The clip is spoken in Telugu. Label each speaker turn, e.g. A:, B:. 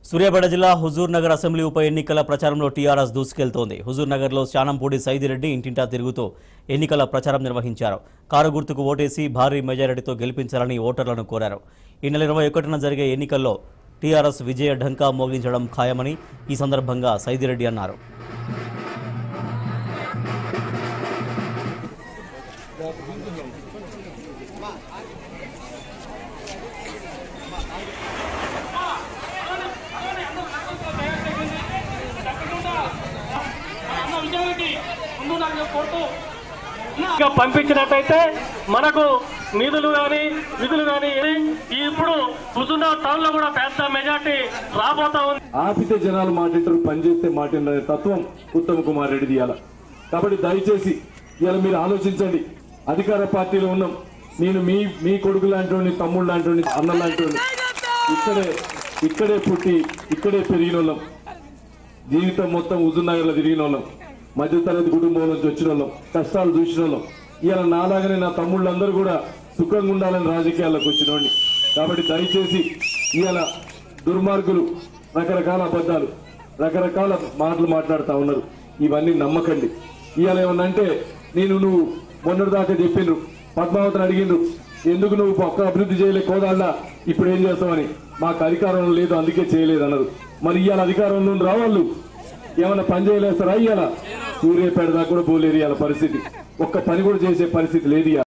A: సూర్యాపేట జిల్లా హుజూర్ నగర్ అసెంబ్లీ ఉప ఎన్నికల ప్రచారంలో టీఆర్ఎస్ దూసుకెళ్తోంది హుజూర్ నగర్లో శానంపూడి సైదిరెడ్డి ఇంటింటా తిరుగుతూ ఎన్నికల ప్రచారం నిర్వహించారు కారు గుర్తుకు ఓటేసి భారీ మెజారిటీతో గెలిపించాలని ఓటర్లను కోరారు ఈ నెల ఇరవై ఒకటిన జరిగే ఎన్నికల్లో టీఆర్ఎస్ విజయ ఢంకా మోగించడం ఖాయమని ఈ సందర్భంగా సైదిరెడ్డి అన్నారు
B: ఇంకా పంపించినట్టయితే మనకు నిధులు కానీ విధులు కానీ ఇప్పుడు హుజూర్నగర్ టౌన్ లో కూడా పెద్ద మెజార్టీ రాబోతా ఉంది
C: ఆపితే జనాలు మాటింటారు పనిచేస్తే మాటింటారు తత్వం ఉత్తమ్ కుమార్ రెడ్డి ఇవాళ కాబట్టి దయచేసి ఇవాళ మీరు ఆలోచించండి అధికార పార్టీలో ఉన్నాం నేను మీ మీ కొడుకు లాంటి తమ్ముడు లాంటి అన్న లాంటి ఇక్కడే ఇక్కడే పుట్టి ఇక్కడే పెరిగిన వాళ్ళం జీవితం మొత్తం హుజూర్నగర్లో తిరిగిన వాళ్ళం మధ్యతరగతి కుటుంబం నుంచి వచ్చిన వాళ్ళం కష్టాలు చూసిన వాళ్ళం ఇవాళ నాలాగనే నా తమ్ముళ్ళందరూ కూడా సుఖంగా ఉండాలని రాజకీయాల్లోకి వచ్చిన వాడిని కాబట్టి దయచేసి ఇవాళ దుర్మార్గులు రకరకాల అబద్ధాలు రకరకాల మాటలు మాట్లాడుతూ ఉన్నారు ఇవన్నీ నమ్మకండి ఇవాళ ఏమన్నా అంటే నేను నువ్వు మొన్నటిదాకా చెప్పిండ్రు పద్మావతిని అడిగిండ్రు ఎందుకు నువ్వు ఒక్క అభివృద్ధి చేయలే కోదాళ్ళ ఇప్పుడు ఏం చేస్తావని మాకు అధికారం లేదు అందుకే చేయలేదు అన్నారు మరి ఇవాళ అధికారంలో ఉన్న రావాళ్ళు ఏమైనా పని చేయలేస్తారా ఇవాళ సూర్యాపేట దాకా కూడా పోలేరు ఇవాళ పరిస్థితి ఒక్క పని కూడా చేసే పరిస్థితి లేదు ఇవాళ